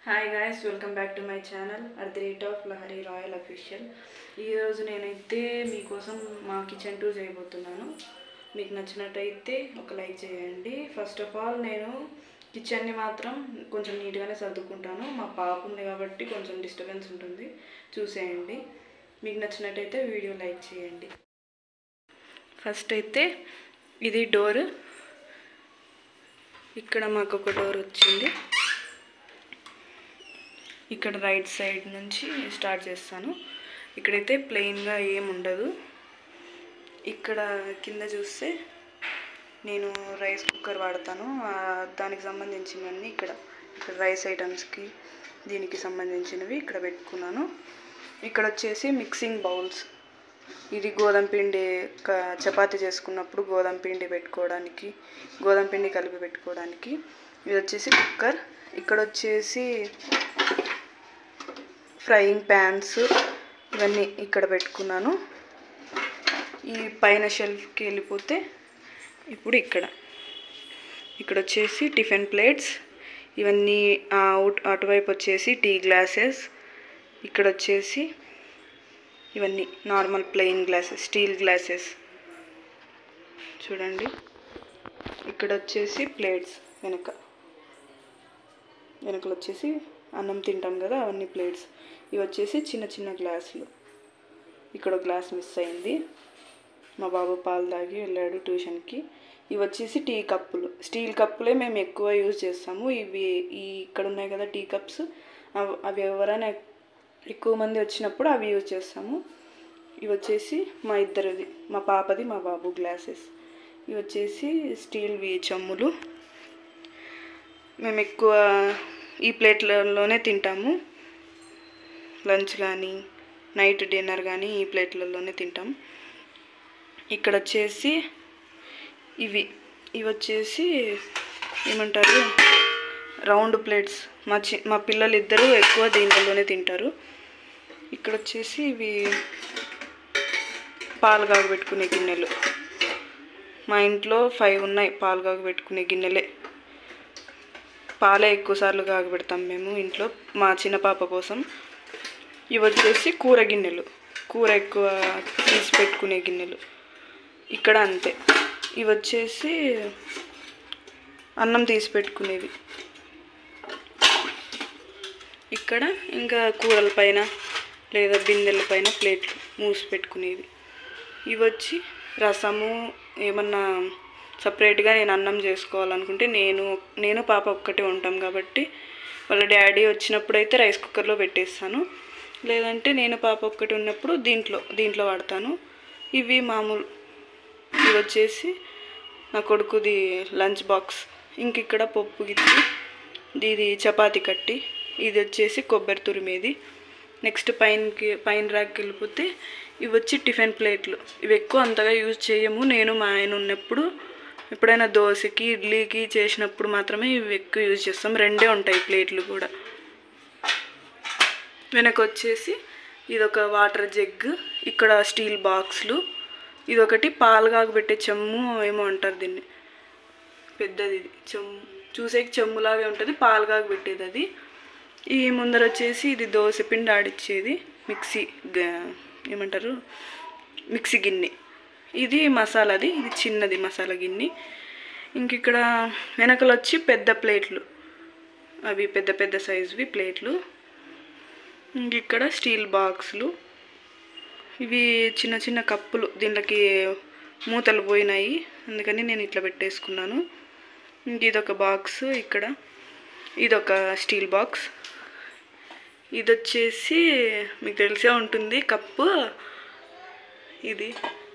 hi guys welcome back to my channel at the rate of Lahari royal official ఈరోజు నేనైతే మీకోసం మా kitchen tour చేయబోతున్నాను మీకు నచ్చినట్టయితే ఒక లైక్ చేయండి ఫస్ట్ ఆఫ్ ఆల్ నేను కిచెన్ని మాత్రం కొంచెం నీట్గానే సర్దుకుంటాను మా పాప ఉంది కాబట్టి కొంచెం డిస్టర్బెన్స్ ఉంటుంది చూసేయండి మీకు నచ్చినట్టయితే వీడియో లైక్ చేయండి ఫస్ట్ అయితే ఇది డోర్ ఇక్కడ మాకు ఒక డోర్ వచ్చింది ఇక్కడ రైట్ సైడ్ నుంచి స్టార్ట్ చేస్తాను ఇక్కడైతే ప్లెయిన్గా ఏం ఉండదు ఇక్కడ కింద చూస్తే నేను రైస్ కుక్కర్ వాడతాను ఆ, దానికి సంబంధించినవన్నీ ఇక్కడ ఇక్కడ రైస్ ఐటమ్స్కి దీనికి సంబంధించినవి ఇక్కడ పెట్టుకున్నాను ఇక్కడ వచ్చేసి మిక్సింగ్ బౌల్స్ ఇది గోధుమ పిండి క- చపాతీ చేసుకున్నప్పుడు గోధుమ పిండి పెట్టుకోవడానికి గోధుమ పిండి కలిపి పెట్టుకోవడానికి ఇది వచ్చేసి కుక్కర్ ఇక్కడ వచ్చేసి ఫ్రైయింగ్ ప్యాన్స్ ఇవన్నీ ఇక్కడ పెట్టుకున్నాను ఈ పైన షెల్ఫ్కి వెళ్ళిపోతే ఇప్పుడు ఇక్కడ ఇక్కడ వచ్చేసి టిఫిన్ ప్లేట్స్ ఇవన్నీ ఆ, అవుట్ అటువైపు వచ్చేసి టీ గ్లాసెస్ ఇక్కడ వచ్చేసి ఇవన్నీ normal plain glasses steel glasses చూడండి ఇక్కడ వచ్చేసి ప్లేట్స్ వెనక వెనకలు వచ్చేసి అన్నం తింటాం కదా అవన్నీ ప్లేట్స్ ఇవి వచ్చేసి చిన్న చిన్న గ్లాసులు ఇక్కడ ఒక గ్లాస్ మిస్ అయింది మా బాబు పాలు తాగి వెళ్ళాడు ట్యూషన్కి ఇవి వచ్చేసి టీ కప్పులు స్టీల్ కప్పులే మేము ఎక్కువ యూజ్ చేస్తాము ఇవి ఈ ఇక్కడ ఉన్నాయి కదా టీ కప్స్ అవ్- అవి ఎవరైనా ఎక్కువ మంది వచ్చినప్పుడు అవి యూజ్ చేస్తాము ఇవి వచ్చేసి మా ఇద్దరిది మా పాపది మా బాబు గ్లాసెస్ ఇవి వచ్చేసి స్టీల్వి చెమ్ములు మేము ఎక్కువ ఈ ప్లేట్లలోనే తింటాము లంచ్ కానీ నైట్ డిన్నర్ కానీ ఈ ప్లేట్లలోనే తింటాం ఇక్కడ వచ్చేసి ఇవి ఇవి వచ్చేసి ఏమంటారు రౌండ్ ప్లేట్స్ మా చి మా పిల్లలు ఇద్దరు ఎక్కువ దీంట్లోనే తింటారు ఇక్కడ వచ్చేసి ఇవి పాలు కాగబెట్టుకునే గిన్నెలు మా ఇంట్లో ఫైవ్ ఉన్నాయి పాలు కాగబెట్టుకునే గిన్నెలే పాలే ఎక్కువ సార్లు కాగబెడతాం మేము ఇంట్లో మా చిన్న పాప కోసం ఇవి వచ్చేసి కూర గిన్నెలు కూర ఎక్కువ తీసి పెట్టుకునే గిన్నెలు ఇక్కడ అంతే ఇవి వచ్చేసి అన్నం తీసి పెట్టుకునేవి ఇక్కడ ఇంకా కూరల పైన లేదా బిందెల పైన ప్లేట్లు మూసి పెట్టుకునేవి ఇవి వచ్చి రసము ఏమన్నా సపరేట్గా నేను అన్నం చేసుకోవాలనుకుంటే నేను నేను పాప ఒక్కటే ఉంటాం కాబట్టి వాళ్ళ డాడీ వచ్చినప్పుడు అయితే రైస్ కుక్కర్లో పెట్టేస్తాను లేదంటే నేను పాప ఒక్కటి ఉన్నప్పుడు దీంట్లో దీంట్లో వాడతాను ఇవి మామూలు ఇవి వచ్చేసి నా కొడుకుది లంచ్ బాక్స్ ఇంక ఇక్కడ పప్పు గిత్తి ఇది చపాతీ కట్టి ఇది వచ్చేసి కొబ్బరి తురిమేది నెక్స్ట్ పైనకి పైన ర్యాక్కి వెళ్ళిపోతే ఇవి వచ్చి టిఫిన్ ప్లేట్లు ఇవి ఎక్కువ అంతగా యూజ్ చేయము నేను మా ఆయన ఉన్నప్పుడు ఎప్పుడైనా దోశకి ఇడ్లీకి చేసినప్పుడు మాత్రమే ఇవి ఎక్కువ యూజ్ చేస్తాం రెండే ఉంటాయి ప్లేట్లు కూడా వెనక వచ్చేసి ఇదొక వాటర్ జగ్ ఇక్కడ స్టీల్ బాక్స్లు ఇదొకటి పాలు కాగబెట్టే చెమ్ము ఏమో అంటారు దీన్ని పెద్దది ఇది చెమ్ము చూసేకి చెమ్ములాగే ఉంటుంది పాలు కాగబెట్టేది అది ఈ ముందర వచ్చేసి ఇది దోశ పిండి ఆడిచ్చేది మిక్సీ గ- ఏమంటారు మిక్సీ గిన్నె ఇది మసాలాది ఇది చిన్నది మసాలా గిన్నె ఇంక ఇక్కడ వెనకలు వచ్చి పెద్ద ప్లేట్లు అవి పెద్ద పెద్ద సైజువి ప్లేట్లు ఇంక ఇక్కడ స్టీల్ బాక్సులు ఇవి చిన్న చిన్న కప్పులు దీంట్లోకి మూతలు పోయినాయి అందుకని నేను ఇట్లా పెట్టేసుకున్నాను ఇంక ఇదొక బాక్స్ ఇక్కడ ఇదొక స్టీల్ బాక్స్ ఇది వచ్చేసి మీకు తెలిసే ఉంటుంది కప్పు ఇది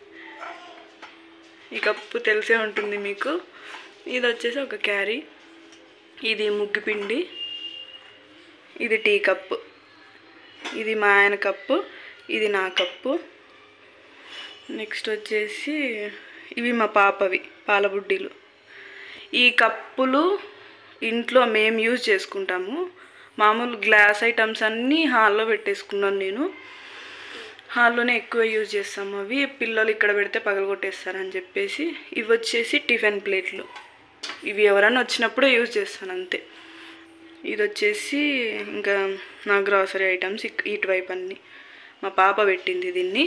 ఈ కప్పు తెలిసే ఉంటుంది మీకు ఇది వచ్చేసి ఒక క్యారీ ఇది ముగ్గుపిండి ఇది టీ కప్పు ఇది మా ఆయన కప్పు ఇది నా కప్పు నెక్స్ట్ వచ్చేసి ఇవి మా పాపవి పాల బుడ్డీలు ఈ కప్పులు ఇంట్లో మేము యూజ్ చేసుకుంటాము మామూలు గ్లాస్ ఐటమ్స్ అన్నీ హాల్లో పెట్టేసుకున్నాను నేను హాల్లోనే ఎక్కువ యూజ్ చేస్తాము అవి పిల్లలు ఇక్కడ పెడితే పగలగొట్టేస్తారని చెప్పేసి ఇవి వచ్చేసి టిఫిన్ ప్లేట్లు ఇవి ఎవరైనా వచ్చినప్పుడే యూజ్ చేస్తాను అంతే ఇది వచ్చేసి ఇంకా నా గ్రాసరీ ఐటమ్స్ ఇక్- ఇటువైపు అన్ని మా పాప పెట్టింది దీన్ని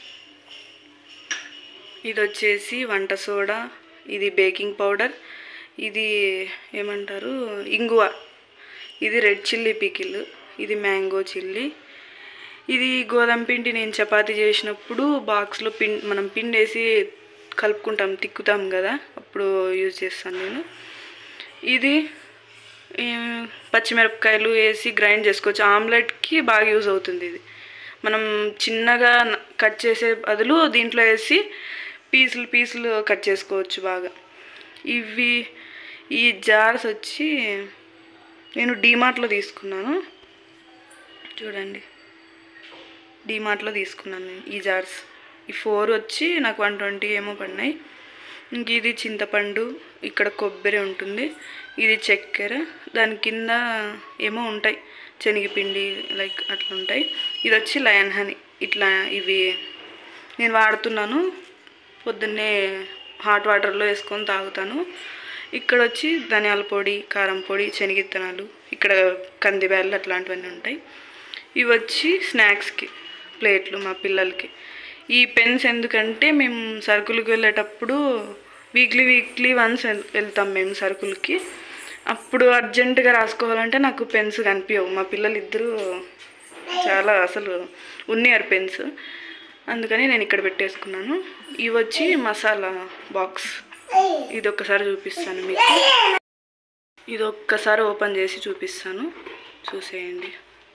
ఇది వచ్చేసి వంట సోడా ఇది బేకింగ్ పౌడర్ ఇది ఏమంటారు ఇంగువ ఇది రెడ్ చిల్లీ పికిల్ ఇది మ్యాంగో చిల్లీ ఇది గోధుమ పిండి నేను చపాతీ చేసినప్పుడు బాక్స్లో పిన్ మనం పిండి వేసి కలుపుకుంటాం తిక్కుతాం కదా అప్పుడు యూజ్ చేస్తాను నేను ఇది ఈ, పచ్చిమిరపకాయలు వేసి గ్రైండ్ చేసుకోవచ్చు ఆమ్లెట్కి బాగా యూజ్ అవుతుంది ఇది మనం చిన్నగా న- కట్ చేసే బదులు దీంట్లో వేసి పీసులు పీసులు కట్ చేసుకోవచ్చు బాగా ఇవి ఈ జార్స్ వచ్చి నేను డీమార్ట్లో తీసుకున్నాను చూడండి డీమార్ట్లో తీసుకున్నాను నేను ఈ జార్స్ ఈ ఫోర్ వచ్చి నాకు వన్ ట్వంటీ ఏమో పడినాయి ఇంక ఇది చింతపండు ఇక్కడ కొబ్బరి ఉంటుంది ఇది చక్కెర దాని కింద ఏమో ఉంటాయి శనగపిండి లైక్ అట్లా ఉంటాయి ఇది వచ్చి లయన్ హనీ ఇట్లా ఇవి నేను వాడుతున్నాను పొద్దున్నే హాట్ వాటర్లో వేసుకొని తాగుతాను ఇక్కడ వచ్చి ధనియాల పొడి కారం పొడి శనగిత్తనాలు ఇక్కడ కందిబ్యాళ్ళు అట్లాంటివన్నీ ఉంటాయి ఇవి వచ్చి స్నాక్స్కి ప్లేట్లు మా పిల్లలకి ఈ పెన్స్ ఎందుకంటే మేము సరుకులకు వెళ్ళేటప్పుడు వీక్లీ వీక్లీ వన్స్ వెళ్తాం మేము సరుకులకి అప్పుడు అర్జెంటుగా రాసుకోవాలంటే నాకు పెన్స్ కనిపించవు మా పిల్లలు ఇద్దరు చాలా అసలు ఉన్నారు పెన్స్ అందుకని నేను ఇక్కడ పెట్టేసుకున్నాను ఇవి వచ్చి మసాలా బాక్స్ ఇది ఒక్కసారి చూపిస్తాను మీకు ఇది ఒక్కసారి ఓపెన్ చేసి చూపిస్తాను చూసేయండి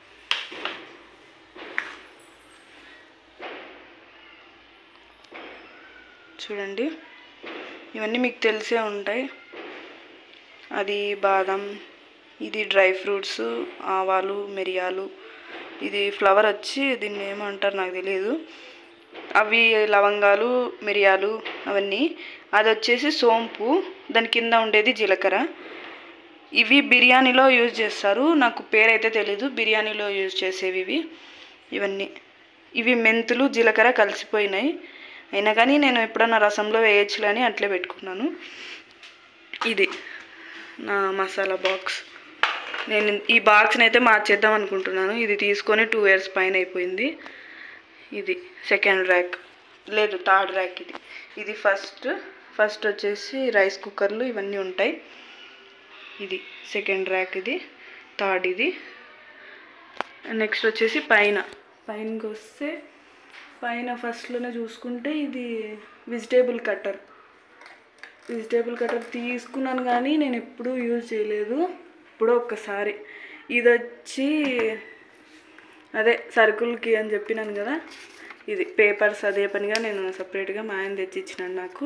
చూడండి ఇవన్నీ మీకు తెలిసే ఉంటాయి అది బాదం ఇది డ్రై ఫ్రూట్స్ ఆవాలు మిరియాలు ఇది ఫ్లవర్ వచ్చి దీన్ని ఏమంటారు నాకు తెలియదు అవి లవంగాలు మిరియాలు అవన్నీ అది వచ్చేసి సోంపు దాని కింద ఉండేది జీలకర్ర ఇవి బిర్యానీలో యూజ్ చేస్తారు నాకు పేరైతే తెలీదు బిర్యానీలో యూజ్ చేసేవి ఇవి ఇవన్నీ ఇవి మెంతులు జీలకర్ర కలిసిపోయినాయి అయినా కానీ నేను ఎప్పుడన్నా రసంలో వేయచ్చులే అని అట్లే పెట్టుకున్నాను ఇది నా మసాలా బాక్స్ నేను ఈ బాక్స్ని అయితే మార్చేద్దాం అనుకుంటున్నాను ఇది తీసుకొని టూ ఇయర్స్ పైన అయిపోయింది ఇది సెకండ్ ర్యాక్ లేదు థర్డ్ ర్యాక్ ఇది ఇది ఫస్ట్ ఫస్ట్ వచ్చేసి రైస్ కుక్కర్లు ఇవన్నీ ఉంటాయి ఇది సెకండ్ ర్యాక్ ఇది థర్డ్ ఇది నెక్స్ట్ వచ్చేసి పైన పైనకి వస్తే పైన ఫస్ట్లోనే చూసుకుంటే ఇది వెజిటేబుల్ కట్టర్ వెజిటేబుల్ కట్టర్ తీసుకున్నాను కానీ నేను ఎప్పుడూ యూజ్ చేయలేదు ఇప్పుడు ఒక్కసారి ఇది వచ్చి అదే సరుకులకి అని చెప్పినాను కదా ఇది పేపర్స్ అదే పనిగా నేను సపరేట్గా మా ఆయన తెచ్చి ఇచ్చినాడు నాకు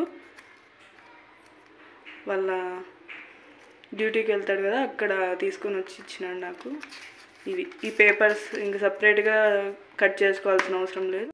వాళ్ళ డ్యూటీకి వెళ్తాడు కదా అక్కడ తీసుకొని వచ్చి ఇచ్చినాడు నాకు ఇవి ఈ పేపర్స్ ఇంక సపరేట్గా కట్ చేసుకోవాల్సిన అవసరం లేదు